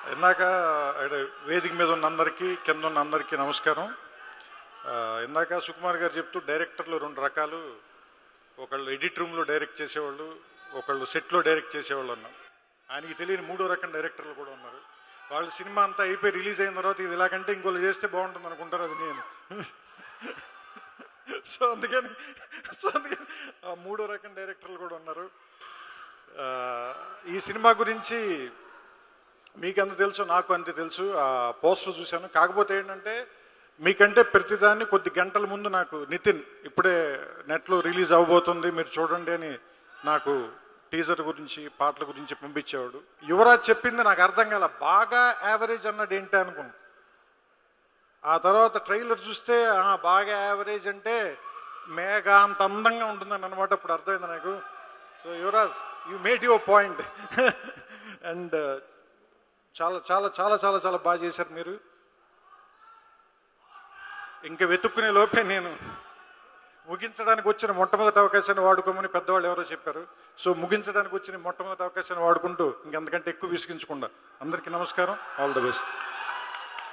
ఇందాక ఇక్కడ వేదిక మీద ఉన్న అందరికీ కింద ఉన్న అందరికీ నమస్కారం ఆ, ఇందాక సుకుమార్ గారు చెప్తూ డైరెక్టర్లు రెండు రకాలు ఒకళ్ళు ఎడిట్ రూమ్లో డైరెక్ట్ చేసేవాళ్ళు ఒకళ్ళు సెట్లో డైరెక్ట్ చేసేవాళ్ళు ఉన్నారు ఆయనకి తెలియని మూడో రకం డైరెక్టర్లు కూడా ఉన్నారు వాళ్ళు సినిమా అంతా అయిపోయి రిలీజ్ అయిన తర్వాత ఇది ఇలాగంటే ఇంకోళ్ళు చేస్తే బాగుంటుంది అనుకుంటారు అది నేను సో అందుకని సో అందుకని ఆ మూడో రకం డైరెక్టర్లు కూడా ఉన్నారు ఆ, ఈ సినిమా గురించి మీకు ఎంత తెలుసు నాకు అంతే తెలుసు ఆ పోస్టర్ చూశాను కాకపోతే ఏంటంటే మీకంటే ప్రతిదాన్ని కొద్ది గంటల ముందు నాకు నితిన్ ఇప్పుడే నెట్లో రిలీజ్ అవబోతుంది మీరు చూడండి అని నాకు టీజర్ గురించి పాటల గురించి పంపించేవాడు యువరాజ్ చెప్పింది నాకు అర్థం కాల బాగా యావరేజ్ అన్నాడు ఏంటి అనుకున్నాను ఆ తర్వాత ట్రైలర్ చూస్తే ఆ, బాగా యావరేజ్ అంటే మేఘా అంత అందంగా ఉంటుందని అనమాట ఇప్పుడు అర్థమైంది నాకు so Yuvraj you made your point and చాలా చాలా చాలా చాలా చాలా బాగా చేశారు మీరు ఇంకా వెతుక్కునే లోపే నేను ముగించడానికి వచ్చిన మొట్టమొదటి అవకాశాన్ని వాడుకోమని పెద్దవాళ్ళు ఎవరో చెప్పారు సో ముగించడానికి వచ్చిన మొట్టమొదటి అవకాశాన్ని వాడుకుంటూ ఇంకంతకంటే ఎక్కువ విసిగించకుండా అందరికీ నమస్కారం ఆల్ ద బెస్ట్